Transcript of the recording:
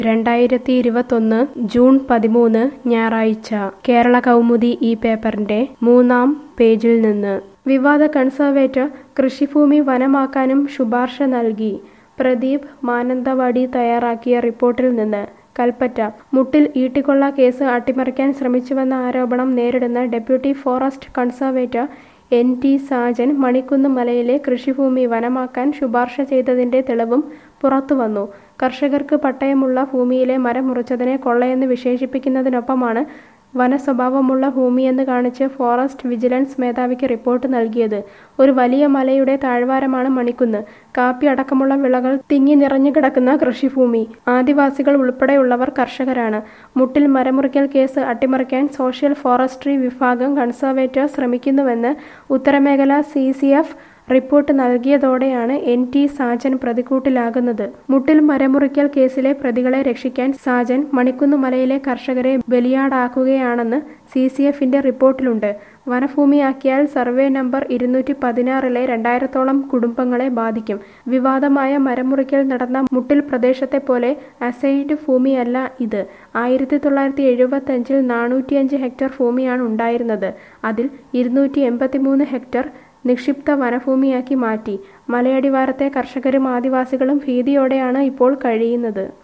രണ്ടായിരത്തി ഇരുപത്തൊന്ന് ജൂൺ പതിമൂന്ന് ഞായറാഴ്ച കേരള കൗമുദി ഈ പേപ്പറിന്റെ മൂന്നാം പേജിൽ നിന്ന് വിവാദ കൺസർവേറ്റർ കൃഷിഭൂമി വനമാക്കാനും ശുപാർശ നൽകി പ്രദീപ് മാനന്തവാടി തയ്യാറാക്കിയ റിപ്പോർട്ടിൽ നിന്ന് കൽപ്പറ്റ മുട്ടിൽ ഈട്ടിക്കൊള്ള കേസ് അട്ടിമറിക്കാൻ ശ്രമിച്ചുവെന്ന ആരോപണം നേരിടുന്ന deputy forest conservator N T Sajan Manikkunnu മലയിലെ കൃഷിഭൂമി വനമാക്കാൻ ശുപാർശ ചെയ്തതിന്റെ തെളിവും പുറത്തുവന്നു കർഷകർക്ക് പട്ടയമുള്ള ഭൂമിയിലെ മരം മുറിച്ചതിനെ കൊള്ളയെന്ന് വിശേഷിപ്പിക്കുന്നതിനൊപ്പമാണ് വനസ്വഭാവമുള്ള ഭൂമിയെന്ന് കാണിച്ച് ഫോറസ്റ്റ് വിജിലൻസ് മേധാവിക്ക് റിപ്പോർട്ട് നൽകിയത് ഒരു വലിയ മലയുടെ താഴ്വാരമാണ് മണിക്കുന്ന് കാപ്പി അടക്കമുള്ള വിളകൾ തിങ്ങി നിറഞ്ഞു കിടക്കുന്ന കൃഷിഭൂമി ആദിവാസികൾ ഉൾപ്പെടെയുള്ളവർ കർഷകരാണ് മുട്ടിൽ മരമുറിക്കൽ കേസ് അട്ടിമറിക്കാൻ സോഷ്യൽ ഫോറസ്ട്രി വിഭാഗം കൺസർവേറ്റർ ശ്രമിക്കുന്നുവെന്ന് ഉത്തരമേഖല സി സി എഫ് റിപ്പോർട്ട് നൽകിയതോടെയാണ് എൻ ടി സാജൻ പ്രതിക്കൂട്ടിലാകുന്നത് മുട്ടിൽ മരമുറിക്കൽ കേസിലെ പ്രതികളെ രക്ഷിക്കാൻ സാജൻ മണിക്കുന്നുമലയിലെ കർഷകരെ ബലിയാടാക്കുകയാണെന്ന് സി സി എഫിന്റെ റിപ്പോർട്ടിലുണ്ട് വനഭൂമിയാക്കിയാൽ സർവേ നമ്പർ ഇരുന്നൂറ്റി പതിനാറിലെ രണ്ടായിരത്തോളം കുടുംബങ്ങളെ ബാധിക്കും വിവാദമായ മരമുറിക്കൽ നടന്ന മുട്ടിൽ പ്രദേശത്തെ പോലെ അസൈഡ് ഭൂമിയല്ല ഇത് ആയിരത്തി തൊള്ളായിരത്തി എഴുപത്തി അഞ്ചിൽ നാനൂറ്റിയഞ്ച് ഹെക്ടർ ഭൂമിയാണ് ഉണ്ടായിരുന്നത് അതിൽ ഇരുന്നൂറ്റി എൺപത്തിമൂന്ന് ഹെക്ടർ നിക്ഷിപ്ത വനഭൂമിയാക്കി മാറ്റി മലയടിവാരത്തെ കർഷകരും ആദിവാസികളും ഭീതിയോടെയാണ് ഇപ്പോൾ കഴിയുന്നത്